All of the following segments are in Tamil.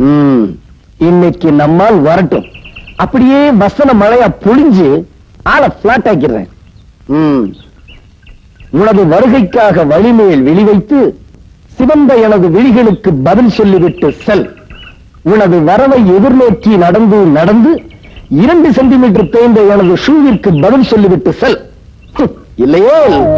ம், இன்னைக்கு நம்மால் வரட்டும் அப்படியே வசன மழையா பொழிஞ்சு ஆளை பிளாட் ஆக்கிடுறேன் ம். உனது வருகைக்காக வழிமேல் வெளிவைத்து சிவந்த எனது விழிகளுக்கு பதில் சொல்லிவிட்டு செல் உனது வரவை எதிர்நோக்கி நடந்து நடந்து இரண்டு சென்டிமீட்டர் தேய்ந்த எனது ஷூவிற்கு பதில் சொல்லிவிட்டு செல் ஹம், இல்லையோ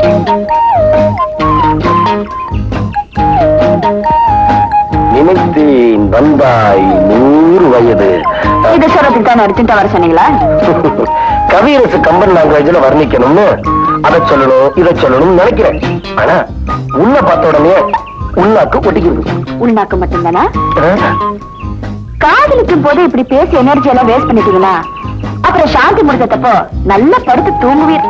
நினைத்தேன் வந்தாய் நூறு வயது இது சொல்றதுக்கு தான் அர்ஜென்ட்டா வர சொன்னீங்களா கவியரசு கம்பன் லாங்குவேஜ்ல வர்ணிக்கணும்னு அதை சொல்லணும் இதை சொல்லணும்னு நினைக்கிறேன் ஆனா உள்ள பார்த்த உடனே உள்நாக்கு ஒட்டிக்கிறது உள்நாக்கு மட்டும்தானா ஆ? காதலிக்கும் போது இப்படி பேசி எனர்ஜி எல்லாம் வேஸ்ட் பண்ணிட்டீங்கன்னா அப்புறம் சாந்தி முடிஞ்சப்போ நல்லா படுத்து தூங்குவீர்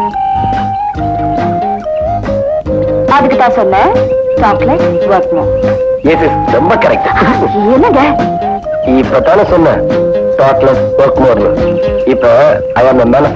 அதுக்கு தான் சொன்னேன் சாக்லேட் ஒர்க் Yes, yes, ரொம்ப கரெக்ட் என்னங்க இப்பதானே சொன்னேன் சாக்லேட் ஒர்க் மோர்ல இப்ப அவன் மேல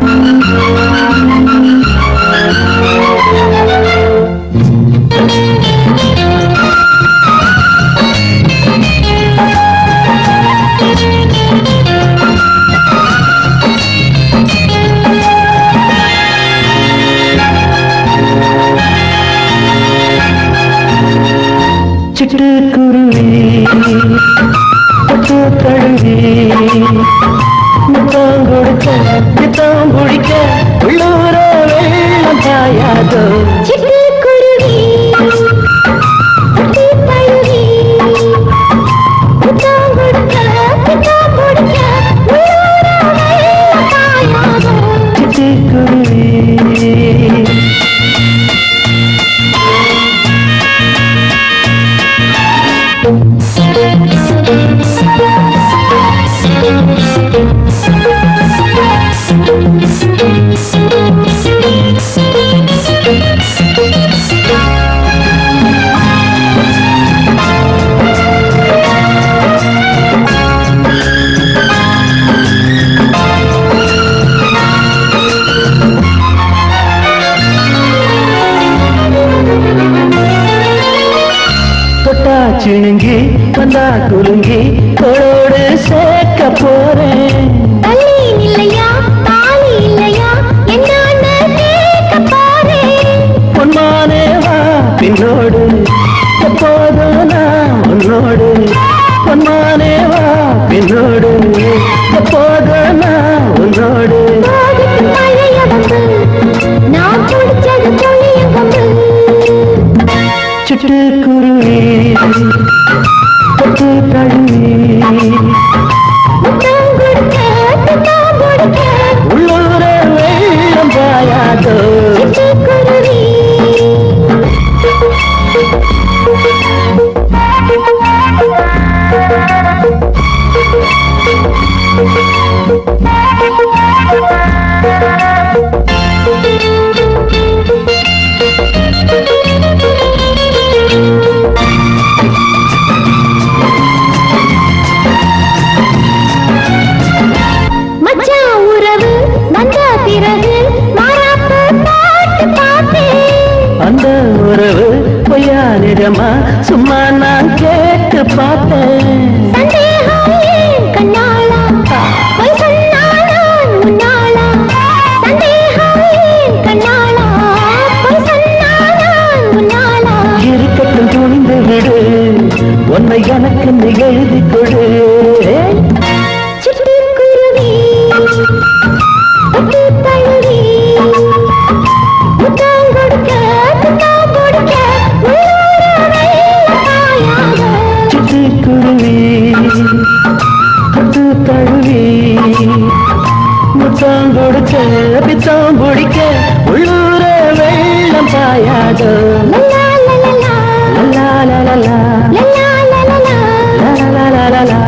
சிட்டுக்குருவி பட்டு தழுவி முத்தம் கொடுக்க முத்தம் குடிக்க உள்ளூர வெள்ளம் பாயாதோ சிட்டுக்குருவி குட்டி தழுவி முத்தம் கொடுக்க முத்தம் கொடுக்க உள்ளூர வெள்ளம் பாயாதோ. சிட்டுக்குருவி தொட்டா சிணுங்கி வந்தா குலுங்கி தோளோடு சேர்க்க போறேன் தள்ளி இல்லையா தாலி இல்லையா என்னன்னு கேட்க பாரு பொன்மானே வா பின்னோடு எப்போதும் நான் உன்னோடு பொன்மானே வா பின்னோடு எப்போதும் நான் உன்னோடு போகட்டு மழைய வந்து நான் குடிச்சது துளியும் கொண்டு சிட்டுக்குருவி பட்டு தழுவி முத்தம் கொடுக்க முத்தம் கொடுக்க உள்ளூர வெள்ளம் பாயாதோ சிட்டுக்குருவி மச்சான் உறவு வந்த பிறகு மாறாப்பு பாட்டு பார்த்தேன் அந்த உறவு பொய்யா நிஜமா சும்மா நான் கேட்டு பார்த்தேன் சந்தேகம் ஏன் கண்ணாளா பொய் சொன்னால் நான் முன்னாளா சந்தேகம் ஏன் கண்ணாளா பொய் சொன்னால் நான் முன்னாளா இருக்கட்டும் துணிந்து விடு உன்னை எனக்கு நீ எழுதி கொடு சிட்டுக்குருவி பட்டு தழுவி முத்தம் கொடுக்க முத்தம் கொடுக்க உள்ளூர வெள்ளம் பாயாத சிட்டுக்குருவி பட்டு தழுவி முத்தம் கொடுக்க பித்தம் பிடிக்க உள்ளூர வெள்ளம் பாயாதோ லலா லலலா லலா லலலா லலா லலலா லலா லலலா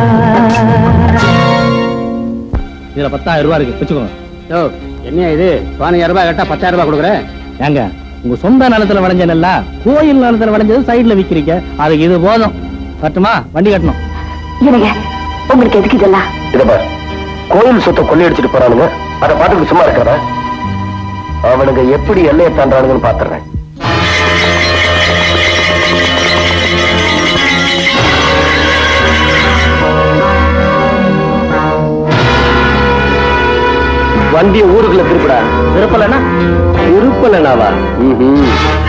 இதுல பத்தாயிரம் ரூபாய் இருக்கு வச்சுக்கோங்க யோ என்ன இது பதினஞ்சாயிரம் ரூபாய் கேட்டா பத்தாயிரம் ரூபாய் கொடுக்குறேன் ஏங்க உங்க சொந்த நிலத்துல விளைஞ்ச நெல்லா கோயில் நிலத்துல விளைஞ்சது சைடுல விக்கிறீங்க அதுக்கு இது போதும் கட்டுமா வண்டி கட்டணும் இவங்க உங்களுக்கு எதுக்கு இதெல்லாம் இத பார் கோயில் சொத்தை கொள்ளையடிச்சிட்டு போறானுங்க அதை பார்த்துட்டு சும்மா இருக்கிற அவனுங்க எப்படி எல்லையை தாண்டானுங்கன்னு பாத்துறேன் வண்டியை ஊருக்குள்ள திருப்படா திருப்பலன்னா திருப்பலனாவா ம்ஹும்.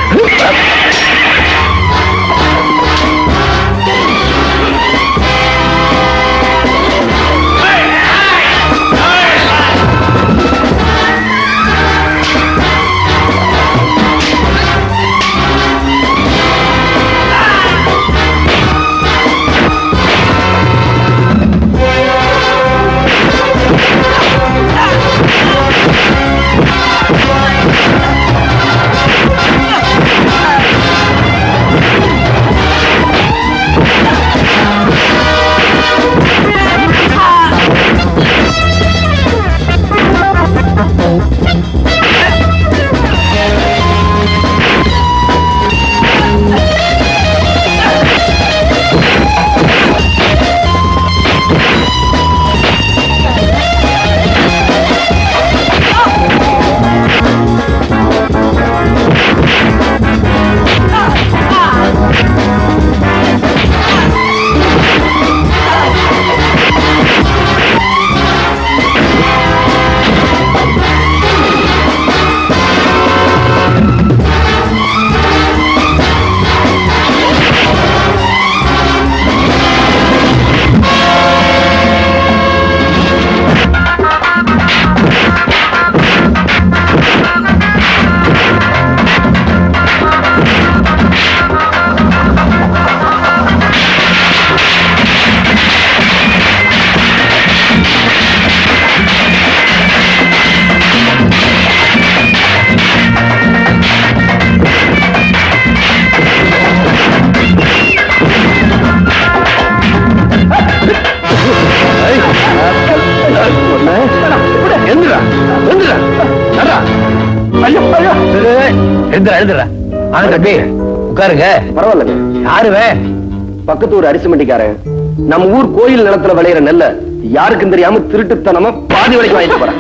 எந்திரா எந்திரா நடா ஐயோ ஐயோ எழுந்துடா எழுந்துடா வாங்க தம்பி உட்காருங்க பரவாயில்ல யாருவே பக்கத்து ஊர் அரிசி மண்டிக்காரன் நம்ம ஊர் கோயில் நிலத்துல விளையிற நெல்ல யாருக்கும் தெரியாம திருட்டுத்தனமா பாதி விலைக்கு வாங்கிட்டு போறேன்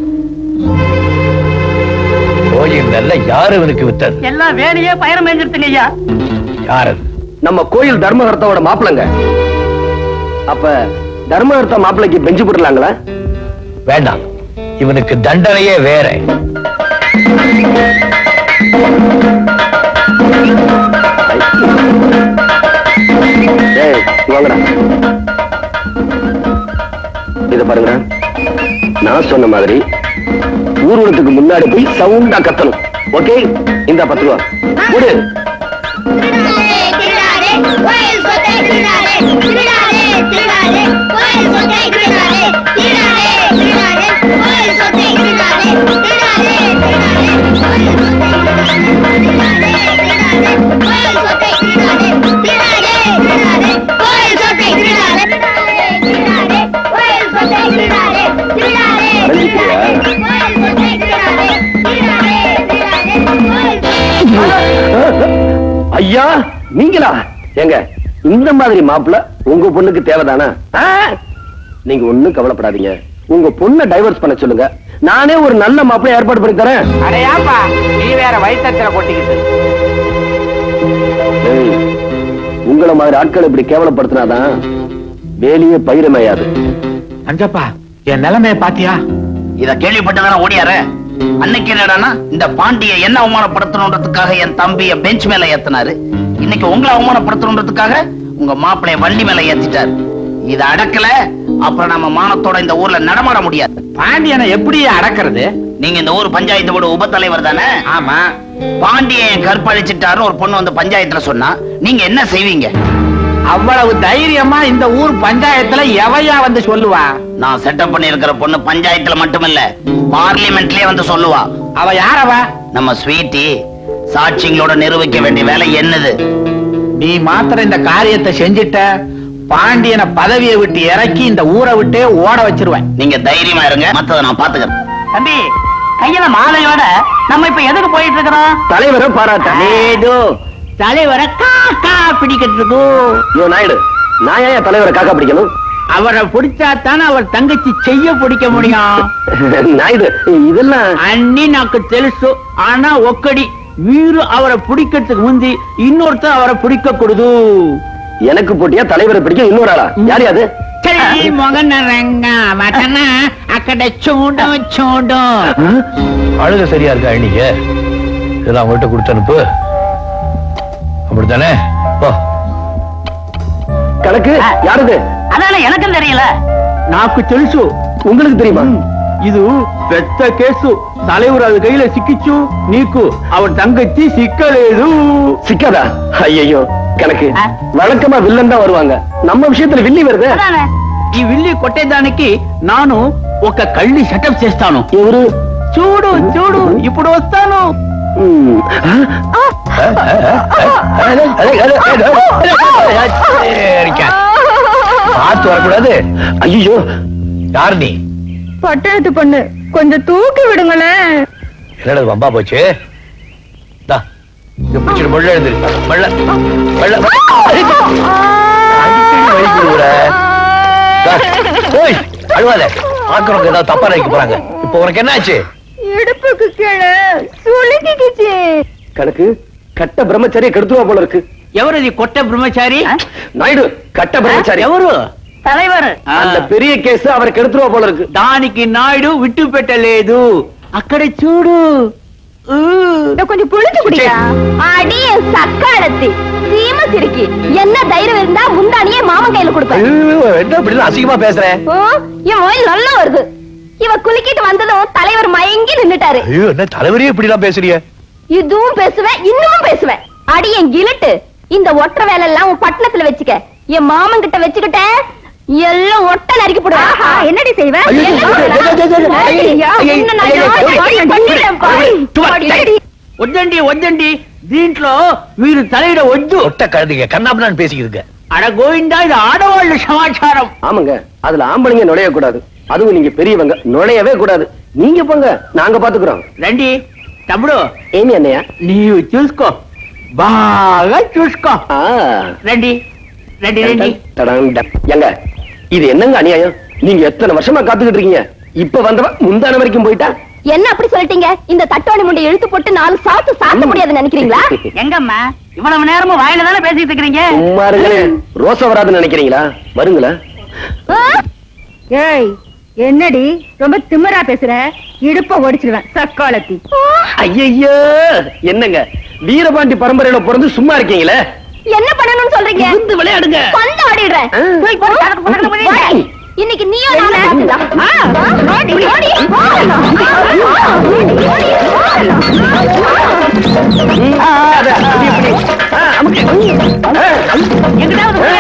கோயில் நல்ல யாரு இவனுக்கு வித்தது எல்லாம் வேலையே பயணம் மேஞ்சிருத்துங்க ஐயா யார் அது நம்ம கோயில் தர்மகர்த்தாவோட மாப்பிளைங்க அப்ப தர்மகர்த்தா மாப்பிளைக்கு பெஞ்சு போடலாங்களா வேண்டாம் இவனுக்கு தண்டனையே வேற ஏய் வாங்கடா இத பாருங்க நான் சொன்ன மாதிரி ஊர்வலத்துக்கு முன்னாடி போய் சவுண்டா கத்தணும் ஓகே இந்த பத்து ரூபா கொடு திருடாதே கோயில் சொத்தை திருடாதே திருடாதே திருடாதே கோயில் சொத்தை திருடாதே திருடாதே திருடாதே கோயில் சொத்தை திருடாதே திருடாதே திருடாதே கோயில் சொத்தை திருடாதே கோயில் சொத்தை திருடாதே திருடாதே திருடாதே கோயில் சொத்தை திருடாதே திருடாதே கோயில் சொத்தை திருடாதே திருடாதே அடைஞ்சிட்டியா? கோயில் சொத்தை திருடாதே திருடாதே திருடாதே கோயில் ஐயா நீங்களா ஏங்க இந்த மாதிரி மாப்பிள்ள உங்க பொண்ணுக்கு தேவைதானா ஆ? நீங்க ஒண்ணும் கவலைப்படாதீங்க உங்க பொண்ணை டைவர்ஸ் பண்ண சொல்லுங்க நானே ஒரு நல்ல மாப்பிள்ளை ஏற்பாடு பண்ணி தரேன் அடையாப்பா நீ வேற வயிற்றுல கொட்டிக்கிட்டு ஏய், உங்கள மாதிரி ஆட்கள் இப்படி கேவலப்படுத்தினாதான் வேலையே பயிரமையாது அஞ்சப்பா என் நிலைமைய பாத்தியா இத கேள்விப்பட்டுதானே ஓடியார அன்னைக்கு என்னடான்னா இந்த பாண்டிய என்ன அவமானப்படுத்தணுன்றதுக்காக என் தம்பிய பெஞ்ச் மேல ஏத்தினாரு இன்னைக்கு உங்களை அவமானப்படுத்தணுன்றதுக்காக உங்க மாப்பிளைய வண்டி மேல ஏத்திட்டாரு இத அடக்கல அப்புறம் நம்ம மானத்தோட இந்த ஊர்ல நடமாட முடியாது பாண்டியனை எப்படி அடக்கிறது நீங்க இந்த ஊர் பஞ்சாயத்தோட உப தலைவர் தானே ஆமா பாண்டியன் கற்பழிச்சிட்டாருன்னு ஒரு பொண்ணு வந்து பஞ்சாயத்துல சொன்னா நீங்க என்ன செய்வீங்க அவ்வளவு தைரியமா இந்த ஊர் பஞ்சாயத்துல எவையா வந்து சொல்லுவா நான் செட்டப் பண்ணி இருக்கிற பொண்ணு பஞ்சாயத்துல மட்டுமில்ல பார்லிமெண்ட்லயே வந்து சொல்லுவா அவ யாரவ நம்ம ஸ்வீட்டி சாட்சிங்களோட நிரூபிக்க வேண்டிய வேலை என்னது நீ மாத்திரம் இந்த காரியத்தை செஞ்சிட்ட பாண்டியனை பதவியை விட்டு இறக்கி இந்த ஊரை விட்டே ஓட வச்சிருவேன் நீங்க தைரியமா இருங்க மத்தத நான் பாத்துக்கிறேன் தம்பி கையில மாலையோட நம்ம இப்ப எதுக்கு போயிட்டு இருக்கிறோம் தலைவரை பாராட்ட ஏதோ தலைவரை காக்கா பிடிக்கிட்டு இருக்கும் யோ நாயுடு நான் ஏன் தலைவரை காக்கா பிடிக்கணும் அவரை பிடிச்சா தானே அவர் தங்கச்சி செய்ய பிடிக்க முடியும் நாயுடு இதெல்லாம் అన్ని నాకు తెలుసు ఆనా ఒక్కడి వీరు అవర పిడిக்கிறதுக்கு முந்தி இன்னொருத்தர் அவரை பிடிக்க கூடாது எனக்கு போட்டியா தலைவரை பிடிக்க இன்னொரு ஆளா யார் அது చల్లి మొగన రంగా వటన అక్కడ చూడు చూడు அழுக சரியா இருக்கா இன்னைக்கு இதெல்லாம் அவங்ககிட்ட கொடுத்து அனுப்பு அப்படித்தானே போ கணக்கு யாருது அதான எனக்கும் தெரியல నాకు తెలుసు உங்களுக்கு தெரியுமா ಇದು పెద్ద కేసు தலைவர் கையில சிக்கிச்சு నీకు அவன் தங்கச்சி சிக்கలేదు சிக்காதா ஐயோ கணக்கு ஆ? வழக்கமா வில்லன் தான் வருவாங்க நம்ம விஷயத்துல வில்லி வருது అదానే ఈ విల్లి కొట్టేదానికి నాను ఒక కళ్ళి సెటప్ చేస్తాను ఎవరు చూడు చూడు ఇప్పుడు వస్తాను ம். பார்த்து வரக்கூடாது ஐயோ யார் நீ பட்டணத்து பொண்ணு கொஞ்சம் தூக்கி விடுங்களேன் என்னடா இது வம்பா போச்சு தா, இங்க பிடிச்சிட்டு முள்ள எழுந்துரு மள்ள மள்ள அடிக்கடி வழி கொடுக்குற தா, ஓய் அழுவாத பாக்குறவங்க ஏதாவது தப்பா நினைக்க போறாங்க இப்போ உனக்கு என்ன ஆச்சு இடுப்புக்கு கீழே சுளுக்கிக்கிச்சு கணக்கு கட்ட பிரம்மச்சாரிய கெடுத்துவா போல இருக்கு ఎవరిది కొట్ట బ్రహ్మచారి நாயுடு கட்ட பிரம்மச்சாரி ఎవరు தலைவர் அந்த பெரிய கேஸ் அவரை கெடுத்துவா போல இருக்கு దానికి నాయుడు విట్టు పెట్టలేదు అక్కడ చూడు ఊ. கொஞ்சம் புளிச்சு குடியா அடிய சக்காலத்தி சீம சிரிக்கி என்ன தைரியம் இருந்தா முந்தானியே மாமன் கையில கொடுப்பேன் ஐயோ, என்ன இப்படி எல்லாம் அசிங்கமா பேசுற ஓ, என் மொயில் நல்லா வருது இவ குலுக்கிட்டு வந்ததும் தலைவர் மயங்கி நின்னுட்டாரு ஐயோ என்ன தலைவரே இப்படி எல்லாம் பேசுறிய இதுவும் பேசுவேன் இன்னமும் பேசுவேன் அடி என் கிழட்டு இந்த ஒற்ற வேலை எல்லாம் உன் பட்டணத்துல வச்சுக்க என் மாமன் கிட்ட வச்சுக்கிட்ட எல்லாம் ஒட்ட நறுக்கி போடுவேன் என்னடி செய்வேன் ஐயோ, என்ன ஐயோ, ஐயோ, செய்வேன்? ஐயோ, ஐயோ, ஐயா, ஐயோ, உன்னை நான் ஐயோ, யாரு ஐயோ, பாரு, ஐயோ, பண்ணிடுறேன் பாரு. சும்மா, அடி. వద్దండి వద్దండి దీంట్లో మీరు తలయిడ వద్దు ஒட்ட கழுதிங்க கண்ணாபுரான்னு பேசிக்கிருக்க అడ గోవిందా ఇది ఆడవాళ్ళ సమాచారం ஆமாங்க அதுல ஆம்பளைங்க நுழைய கூடாது அதுவும் நீங்க பெரியவங்க நுழையவே கூடாது நீங்க போங்க நாங்க பாத்துக்கிறோம் రండి తమ్ముడు ஏமி அண்ணையா నీవు చూసుకో బాగా చూసుకో ஆ. రండి రండి రండి தடாங் டக். ஏங்க இது என்னங்க அநியாயம் நீங்க எத்தனை வருஷமா காத்துக்கிட்டு இருக்கீங்க இப்ப வந்தவன் முந்தான வரைக்கும் போயிட்டா என்ன அப்படி சொல்லிட்டீங்க இந்த தட்டோணி முண்டை இழுத்து போட்டு நாலு சாத்து சாத்த முடியாதுன்னு நினைக்கிறீங்களா எங்கம்மா இவ்வளவு நேரமும் வாயில தானே பேசிட்டு இருக்கிறீங்க சும்மா இருங்களே ரோச வராதுன்னு நினைக்கிறீங்களா வருங்களா ஏய் என்னடி ரொம்ப திமிரா பேசுற இடுப்ப ஒடிச்சிருவேன் சக்காலத்தி ஐயையோ என்னங்க வீரபாண்டி பரம்பரையில பிறந்து சும்மா இருக்கீங்களே என்ன பண்ணணும்னு சொல்றீங்க இருந்து விளையாடுங்க பந்து ஆடிடுறேன் ஆ. போய் போடு, கணக்கு பக்கத்துல போய் நில்லு. இன்னைக்கு நீயும் நானும் பார்த்துக்கலாம். ஆ, ஓடி, ஓடி. ஆ, அது, இப்படி, இப்படி. ஆ, அமுக்கு. ஆ, எங்கிட்டாவது போங்க.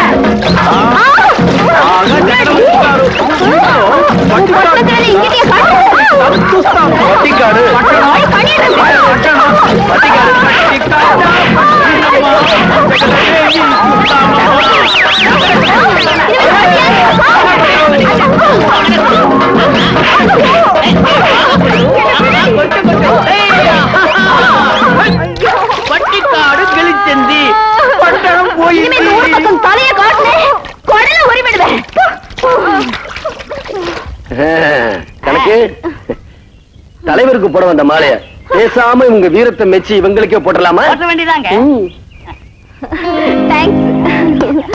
பட்டணத்துல இங்கேயே காட்டு. பட்டிக்காடு ஓய், பண்ணிடுறேன். పట్టికాడు గెలిచింది పట్టణం இனிமே இந்த ஊர் పోయింది பக்கம் தலையை காட்டுனேன் குடல உரிமிடுவேன் ஆ, கணக்கு தலைவருக்கு போட வந்த மாலைய பேசாம இவங்க வீரத்தை மெச்சி இவங்களுக்கே போட்டலாமா போட்ட வேண்டியதாங்க ம். தேங்க்ஸ்